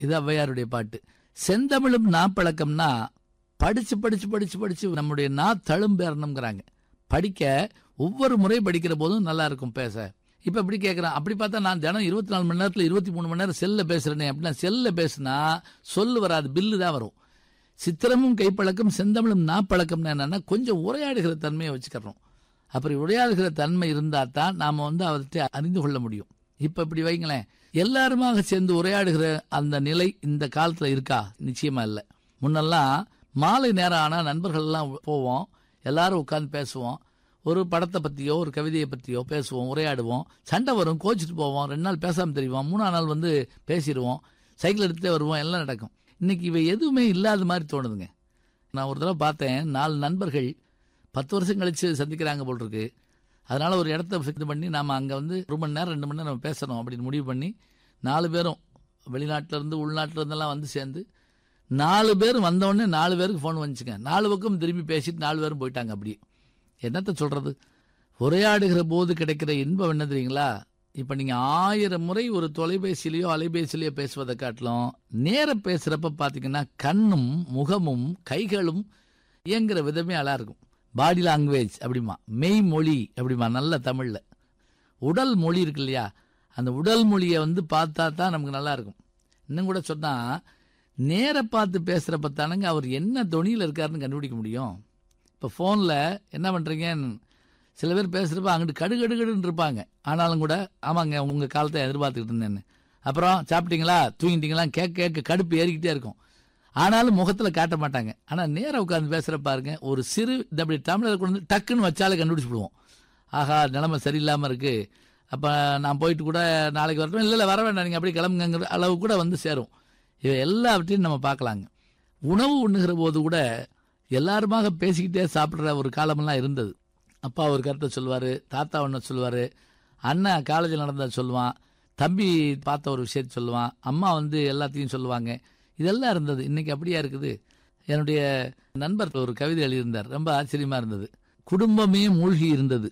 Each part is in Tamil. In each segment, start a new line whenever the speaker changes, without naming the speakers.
இது ஔவையாருடைய பாட்டு செந்தமிழும் நாப்பழக்கம்னா படிச்சு படிச்சு படிச்சு படிச்சு நம்முடைய நா தழும்பேறணுங்கிறாங்க படிக்க ஒவ்வொரு முறை படிக்கிற போதும் நல்லா இருக்கும் பேச இப்ப இப்படி கேட்கறான் அப்படி பார்த்தா நான் தினம் இருபத்தி நாலு மணி நேரத்துல இருபத்தி மூணு மணி நேரம் செல்ல பேசுறேனே அப்படின்னா செல்ல பேசுனா சொல்லு வராது பில்லு தான் வரும் சித்திரமும் கைப்பழக்கம் செந்தமிழும் நாப்பழக்கம்னு என்னன்னா கொஞ்சம் உரையாடுகிற தன்மையை வச்சுக்கிறோம் அப்படி உரையாடுகிற தன்மை இருந்தா தான் நாம வந்து அவற்றை அறிந்து கொள்ள முடியும் இப்ப இப்படி வைங்களேன் எல்லாருமாக சேர்ந்து உரையாடுகிற அந்த நிலை இந்த காலத்துல இருக்கா நிச்சயமா இல்லை முன்னெல்லாம் மாலை நேரம் ஆனா நண்பர்கள் எல்லாம் போவோம் எல்லாரும் உட்கார்ந்து பேசுவோம் ஒரு படத்தை பத்தியோ ஒரு கவிதையை பத்தியோ பேசுவோம் உரையாடுவோம் சண்டை வரும் கோச்சிட்டு போவோம் ரெண்டு நாள் பேசாம தெரிவோம் மூணாம் நாள் வந்து பேசிடுவோம் சைக்கிள் எடுத்துட்டே வருவோம் எல்லாம் நடக்கும் இன்னைக்கு இவை எதுவுமே இல்லாத மாதிரி தோணுதுங்க நான் ஒரு தடவை பார்த்தேன் நாலு நண்பர்கள் பத்து வருஷம் கழிச்சு சந்திக்கிறாங்க போல் இருக்கு அதனால ஒரு இடத்த ஃபிக்ஸ் பண்ணி நாம அங்க வந்து ஒரு மணி நேரம் ரெண்டு மணி நேரம் நம்ம பேசணும் அப்படின்னு முடிவு பண்ணி நாலு பேரும் வெளிநாட்டுல இருந்து உள்நாட்டுல இருந்தெல்லாம் வந்து சேர்ந்து நாலு பேர் வந்தோடனே நாலு பேருக்கு ஃபோன் வந்துச்சுங்க நாலு பக்கம் திரும்பி பேசிட்டு நாலு பேரும் போயிட்டாங்க அப்படியே என்னத்த சொல்றது உரையாடுகிற போது கிடைக்கிற இன்பம் என்ன தெரியுங்களா இப்ப நீங்க ஆயிரம் முறை ஒரு தொலைபேசியிலயோ அலைபேசியிலயோ பேசுவதை காட்டிலும் நேர பேசுறப்ப பாத்தீங்கன்னா கண்ணும் முகமும் கைகளும் இயங்குற விதமே அழகா இருக்கும் பாடி லாங்குவேஜ் அப்படிமா மெய் மொழி அப்படிமா நல்ல தமிழ்ல உடல் மொழி இருக்கு இல்லையா அந்த உடல் மொழியை வந்து பார்த்தா தான் நமக்கு நல்லா இருக்கும் இன்னும் கூட சொன்னா நேர பார்த்து பேசுறப்ப தானங்க அவர் என்ன தொனியில் இருக்காருன்னு கண்டுபிடிக்க முடியும் இப்போ ஃபோனில் என்ன பண்ணுறீங்க சில பேர் பேசுகிறப்ப அங்கிட்டு கடு கடு கடுன்னு இருப்பாங்க ஆனாலும் கூட ஆமாங்க உங்கள் காலத்தை எதிர்பார்த்துக்கிட்டு இருந்தேன்னு அப்புறம் சாப்பிட்டீங்களா தூங்கிட்டீங்களா கேட்க கேட்க கடுப்பு ஏறிக்கிட்டே இருக்கும் ஆனாலும் முகத்தில் காட்ட மாட்டாங்க ஆனால் நேராக உட்காந்து பேசுகிற பாருங்க ஒரு சிறு இந்த அப்படி தமிழர் கொண்டு வந்து டக்குன்னு வச்சாலே கண்டுபிடிச்சு விடுவோம் ஆஹா நிலைமை சரியில்லாமல் இருக்கு அப்போ நான் போயிட்டு கூட நாளைக்கு வரட்டும் இல்லை இல்லை வர வேண்டாம் நீங்கள் அப்படியே கிளம்புங்கிற அளவு கூட வந்து சேரும் இவை எல்லாவற்றையும் நம்ம பார்க்கலாங்க உணவு உண்ணுகிற போது கூட எல்லாருமாக பேசிக்கிட்டே சாப்பிட்ற ஒரு காலமெல்லாம் இருந்தது அப்பா ஒரு கருத்தை சொல்லுவார் தாத்தா ஒன்று சொல்லுவார் அண்ணன் காலேஜில் நடந்ததை சொல்லுவான் தம்பி பார்த்த ஒரு விஷயத்தை சொல்லுவான் அம்மா வந்து எல்லாத்தையும் சொல்லுவாங்க இதெல்லாம் இருந்தது இன்னைக்கு அப்படியா இருக்குது என்னுடைய நண்பர் ஒரு கவிதை எழுதியிருந்தார் ரொம்ப ஆச்சரியமா இருந்தது குடும்பமே மூழ்கி இருந்தது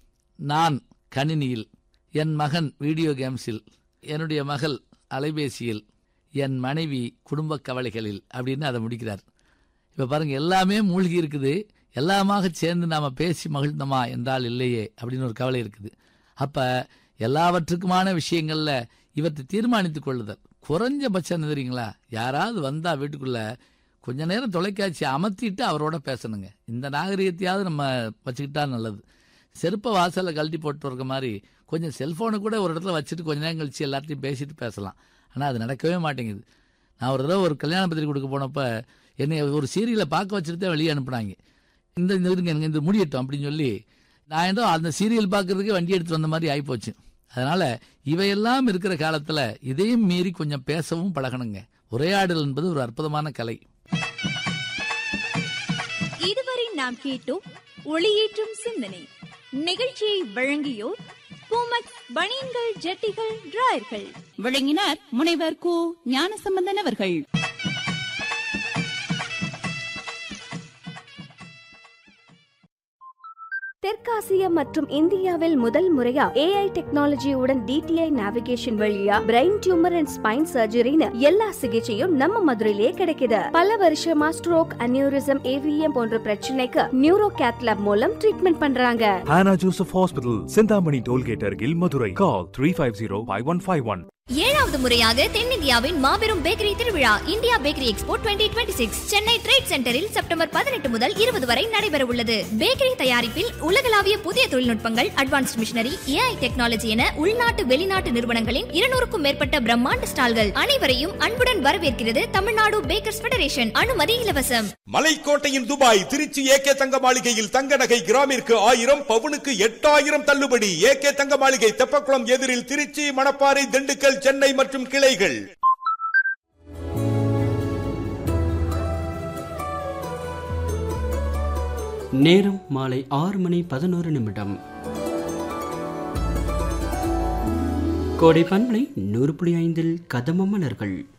நான் கணினியில் என் மகன் வீடியோ கேம்ஸில் என்னுடைய மகள் அலைபேசியில் என் மனைவி குடும்ப கவலைகளில் அப்படின்னு அதை முடிக்கிறார் இப்ப பாருங்க எல்லாமே மூழ்கி இருக்குது எல்லாமாக சேர்ந்து நாம பேசி மகிழ்ந்தோமா என்றால் இல்லையே அப்படின்னு ஒரு கவலை இருக்குது அப்ப எல்லாவற்றுக்குமான விஷயங்கள்ல இவற்றை தீர்மானித்துக் கொள்ளுதல் குறைஞ்சபட்சம் என்ன தெரியுங்களா யாராவது வந்தா வீட்டுக்குள்ள கொஞ்ச நேரம் தொலைக்காட்சி அமர்த்திட்டு அவரோட பேசணுங்க இந்த நாகரிகத்தையாவது நம்ம வச்சுக்கிட்டா நல்லது செருப்பை வாசல்ல கழட்டி போட்டு இருக்க மாதிரி கொஞ்சம் செல்போனை கூட ஒரு இடத்துல வச்சுட்டு கொஞ்ச நேரம் கழிச்சு எல்லாத்தையும் பேசிட்டு பேசலாம் ஆனா அது நடக்கவே மாட்டேங்குது நான் ஒரு தடவை ஒரு கல்யாண பத்திரிக்கை கொடுக்க போனப்ப என்னை ஒரு சீரியலை பார்க்க வச்சுட்டு தான் வெளியே அனுப்புனாங்க இந்த இந்த இருங்க எனக்கு இந்த முடியட்டும் அப்படின்னு சொல்லி நான் ஏதோ அந்த சீரியல் பார்க்கறதுக்கு வண்டி எடுத்து வந்த மாதிரி ஆயிப்போச்சு அதனால இவையெல்லாம் இருக்கிற காலத்துல இதையும் மீறி கொஞ்சம் பேசவும் பழகணுங்க உரையாடல் என்பது ஒரு அற்புதமான கலை
இதுவரை நாம் கேட்டோம் ஒளியேற்றும் சிந்தனை நிகழ்ச்சியை வழங்கியோர் பூமக் பனியன்கள் ஜட்டிகள் டிராயர்கள்
வழங்கினார் முனைவர் கு ஞானசம்பந்தன் அவர்கள்
தெற்காசியா மற்றும் இந்தியாவில் முதல் முறையா ஏஐ டெக்னாலஜியுடன் டிடிஐ நேவிகேஷன் வழியா பிரெயின் டியூமர் அண்ட் ஸ்பைன் சர்ஜரின்னு எல்லா சிகிச்சையும் நம்ம மதுரையிலேயே கிடைக்குது பல வருஷமா ஸ்ட்ரோக் அனியூரிசம் ஏவிஎம் போன்ற பிரச்சனைக்கு நியூரோ கேத்லாப் மூலம் ட்ரீட்மெண்ட் பண்றாங்க
Hannah Joseph Hospital, Sindhamani Tollgate Argil, Madurai. Call 350-5151.
ஏழாவது முறையாக தென்னிந்தியாவின் மாபெரும் பேக்கரி திருவிழா India bakery expo 2026 Chennai trade சென்டரில் செப்டம்பர் பதினெட்டு முதல் இருபது வரை நடைபெற உள்ளது பேக்கரி தயாரிப்பில் உலகளாவிய புதிய தொழில்நுட்பங்கள் அட்வான்ஸ்ட் மிஷினரி ஏஐ டெக்னாலஜி என உள்நாட்டு வெளிநாட்டு நிறுவனங்களின் இருநூறுக்கும் மேற்பட்ட பிரம்மாண்ட ஸ்டால்கள் அனைவரையும் அன்புடன் வரவேற்கிறது தமிழ்நாடு பேக்கர்ஸ் ஃபெடரேஷன் அனுமதி இலவசம்
மலைக்கோட்டையின் துபாய் திருச்சி ஏகே தங்க மாளிகையில் தங்க நகை கிராமிற்கு ஆயிரம் பவுனுக்கு எட்டாயிரம் தள்ளுபடி ஏகே தங்க மாளிகை தெப்பக்குளம் எதிரில் திருச்சி மணப்பாறை திண்டுக்கல் சென்னை மற்றும் கிளைகள்
நேரம் மாலை ஆறு மணி பதினோரு நிமிடம் கோடை பண்பலை நூறு புள்ளி ஐந்தில் கதம மலர்கள்